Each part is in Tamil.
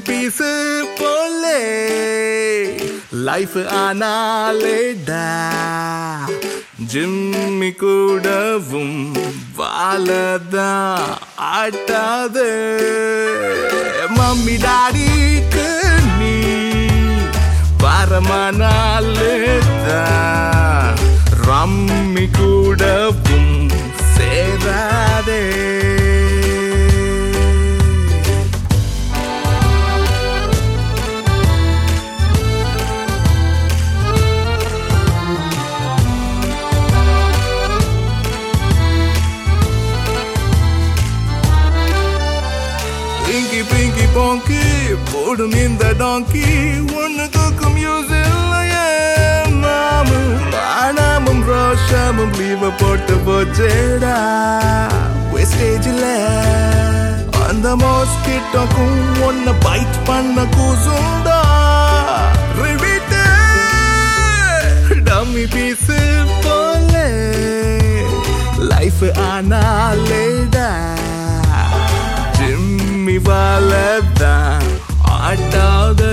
பீஸு போலே லைஃப் ஆனாலேடா ஜிம்மி கூடவும் வாழதா ஆட்டாது மம்மி டாடிக்கு நீ வரமானாலேதான் ரம்மி கூடவும் சேராதே இங்கி பிங்கி போங்கி போடும் இந்த டாங்கி ஒன்னு தூக்கும் யூஸ் இல்லையே நாமும் ஆனாமும் ரோஷமும் லீவ போட்டு போச்சேடா வேஸ்டேஜில் அந்த மோஸ்கிட்டோக்கும் ஒன்ன பைட் பண்ண கூசுண்டா ரிவிட்டு டம்மி பீஸு போல லைஃப் ஆனாலேடா ஜிம்மி வாழதான் ஆட்டாதே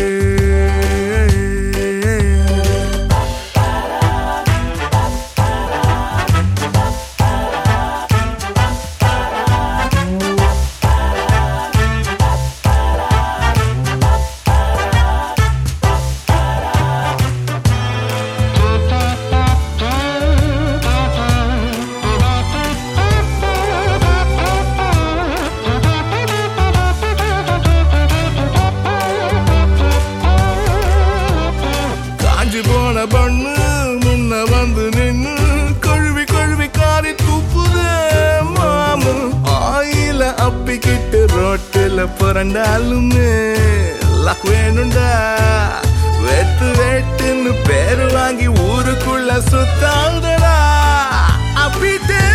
காஞ்சி போன பண்ணு முன்ன வந்து நின்னு கழுவி கழுவி காரி துப்புதே மாமு ஆயில அப்பிக்கிட்டு ரோட்டில புரண்டாலுமே லக் வேணுண்டா வெட்டு வெட்டுன்னு பேரு வாங்கி ஊருக்குள்ள சுத்தாதடா அப்பிட்டே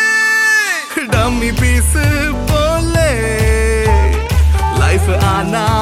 டம்மி பீஸு போலே லைஃப் ஆனா